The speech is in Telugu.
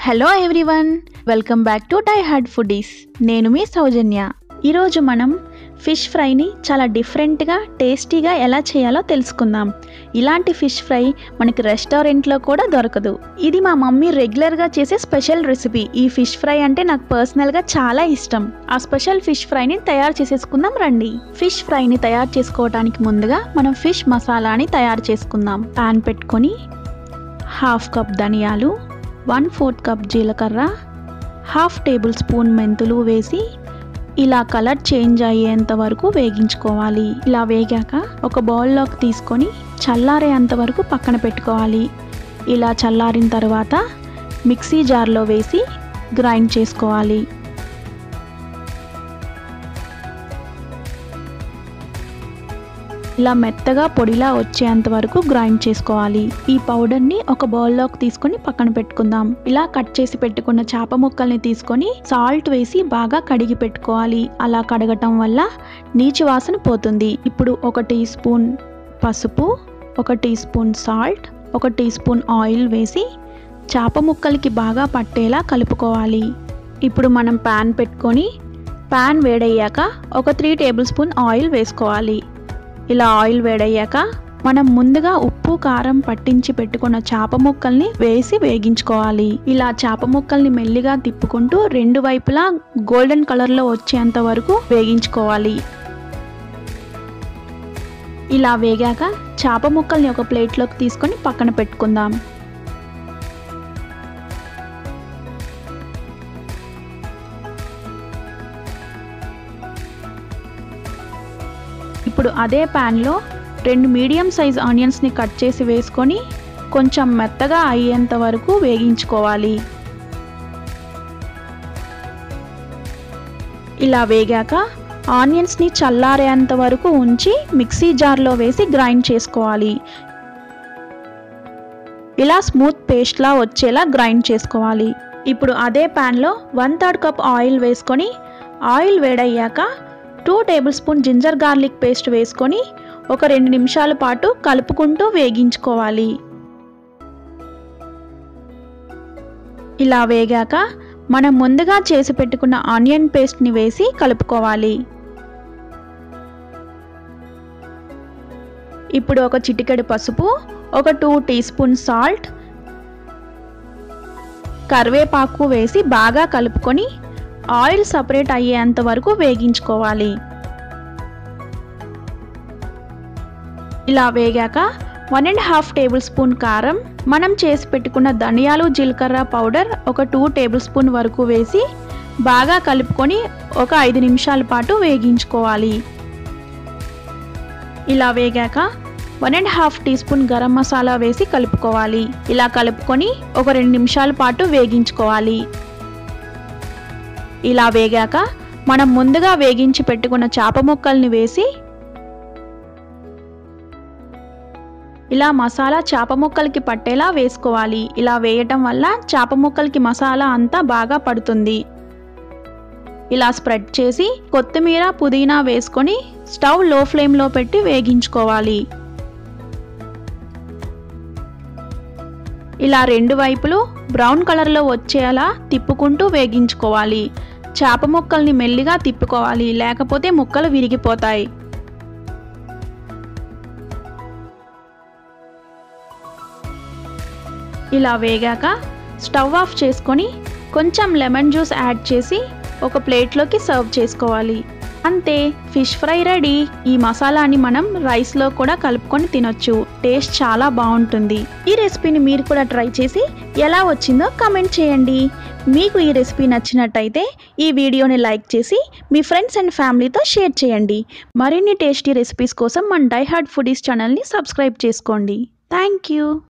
hello everyone welcome back to die hard foodies నేను మీ సౌజన్య ఈరోజు మనం ఫిష్ ఫ్రైని చాలా డిఫరెంట్గా టేస్టీగా ఎలా చేయాలో తెలుసుకుందాం ఇలాంటి ఫిష్ ఫ్రై మనకి రెస్టారెంట్లో కూడా దొరకదు ఇది మా మమ్మీ రెగ్యులర్గా చేసే స్పెషల్ రెసిపీ ఈ ఫిష్ ఫ్రై అంటే నాకు పర్సనల్గా చాలా ఇష్టం ఆ స్పెషల్ ఫిష్ ఫ్రైని తయారు చేసేసుకుందాం రండి ఫిష్ ఫ్రైని తయారు చేసుకోవడానికి ముందుగా మనం ఫిష్ మసాలాని తయారు చేసుకుందాం పాన్ పెట్టుకొని హాఫ్ కప్ ధనియాలు వన్ ఫోర్త్ కప్ జీలకర్ర హాఫ్ టేబుల్ స్పూన్ మెంతులు వేసి ఇలా కలర్ చేంజ్ అయ్యేంత వరకు వేగించుకోవాలి ఇలా వేగాక ఒక బౌల్లోకి తీసుకొని చల్లారేంత వరకు పక్కన పెట్టుకోవాలి ఇలా చల్లారిన తర్వాత మిక్సీ జార్లో వేసి గ్రైండ్ చేసుకోవాలి ఇలా మెత్తగా పొడిలా వచ్చేంత వరకు గ్రైండ్ చేసుకోవాలి ఈ పౌడర్ని ఒక బౌల్లోకి తీసుకొని పక్కన పెట్టుకుందాం ఇలా కట్ చేసి పెట్టుకున్న చేప ముక్కల్ని తీసుకొని సాల్ట్ వేసి బాగా కడిగి పెట్టుకోవాలి అలా కడగటం వల్ల నీచు వాసన పోతుంది ఇప్పుడు ఒక టీ స్పూన్ పసుపు ఒక టీ స్పూన్ సాల్ట్ ఒక టీ స్పూన్ ఆయిల్ వేసి చేప ముక్కలకి బాగా పట్టేలా కలుపుకోవాలి ఇప్పుడు మనం ప్యాన్ పెట్టుకొని ప్యాన్ వేడయ్యాక ఒక త్రీ టేబుల్ స్పూన్ ఆయిల్ వేసుకోవాలి ఇలా ఆయిల్ వేడయ్యాక మనం ముందుగా ఉప్పు కారం పట్టించి పెట్టుకున్న చేప ముక్కల్ని వేసి వేగించుకోవాలి ఇలా చేప ముక్కల్ని మెల్లిగా తిప్పుకుంటూ రెండు వైపులా గోల్డెన్ కలర్లో వచ్చేంత వరకు వేగించుకోవాలి ఇలా వేగాక చేప ముక్కల్ని ఒక ప్లేట్లోకి తీసుకొని పక్కన పెట్టుకుందాం ఇప్పుడు అదే ప్యాన్లో రెండు మీడియం సైజ్ ఆనియన్స్ని కట్ చేసి వేసుకొని కొంచెం మెత్తగా అయ్యేంత వరకు వేగించుకోవాలి ఇలా వేగాక ఆనియన్స్ని చల్లారేంత వరకు ఉంచి మిక్సీ జార్లో వేసి గ్రైండ్ చేసుకోవాలి ఇలా స్మూత్ పేస్ట్లా వచ్చేలా గ్రైండ్ చేసుకోవాలి ఇప్పుడు అదే ప్యాన్లో వన్ థర్డ్ కప్ ఆయిల్ వేసుకొని ఆయిల్ వేడయ్యాక two tablespoon ginger garlic paste వేసుకొని ఒక రెండు నిమిషాల పాటు కలుపుకుంటూ వేగించుకోవాలి ఇలా వేగాక మనం ముందుగా చేసి పెట్టుకున్న ఆనియన్ పేస్ట్ని వేసి కలుపుకోవాలి ఇప్పుడు ఒక చిటికెడు పసుపు ఒక టూ టీ స్పూన్ సాల్ట్ కరివేపాకు వేసి బాగా కలుపుకొని ఆయిల్ సపరేట్ అయ్యేంత వరకు వేగించుకోవాలి ఇలా వేగాక one and half tablespoon కారం మనం చేసి పెట్టుకున్న ధనియాలు జీలకర్ర పౌడర్ ఒక టూ టేబుల్ స్పూన్ వరకు వేసి బాగా కలుపుకొని ఒక ఐదు నిమిషాల పాటు వేగించుకోవాలి ఇలా వేగాక one and half teaspoon garam masala వేసి కలుపుకోవాలి ఇలా కలుపుకొని ఒక రెండు నిమిషాల పాటు వేగించుకోవాలి ఇలా వేగాక మనం ముందుగా వేగించి పెట్టుకున్న చేప ముక్కల్ని వేసి ఇలా మసాలా చేప ముక్కలకి పట్టేలా వేసుకోవాలి ఇలా వేయటం వల్ల చేప ముక్కలకి మసాలా అంతా బాగా పడుతుంది ఇలా స్ప్రెడ్ చేసి కొత్తిమీర పుదీనా వేసుకొని స్టవ్ లో ఫ్లేమ్లో పెట్టి వేగించుకోవాలి ఇలా రెండు వైపులు బ్రౌన్ కలర్లో వచ్చేలా తిప్పుకుంటూ వేగించుకోవాలి చేప ముక్కల్ని మెల్లిగా తిప్పుకోవాలి లేకపోతే ముక్కలు విరిగిపోతాయి ఇలా వేగాక స్టవ్ ఆఫ్ చేసుకొని కొంచెం లెమన్ జ్యూస్ యాడ్ చేసి ఒక ప్లేట్లోకి సర్వ్ చేసుకోవాలి అంతే ఫిష్ ఫ్రై రెడీ ఈ మసాలాని మనం రైస్లో కూడా కలుపుకొని తినొచ్చు టేస్ట్ చాలా బాగుంటుంది ఈ రెసిపీని మీరు కూడా ట్రై చేసి ఎలా వచ్చిందో కమెంట్ చేయండి మీకు ఈ రెసిపీ నచ్చినట్టయితే ఈ వీడియోని లైక్ చేసి మీ ఫ్రెండ్స్ అండ్ ఫ్యామిలీతో షేర్ చేయండి మరిన్ని టేస్టీ రెసిపీస్ కోసం మన డై హార్డ్ ఫుడీస్ ఛానల్ని సబ్స్క్రైబ్ చేసుకోండి థ్యాంక్ యూ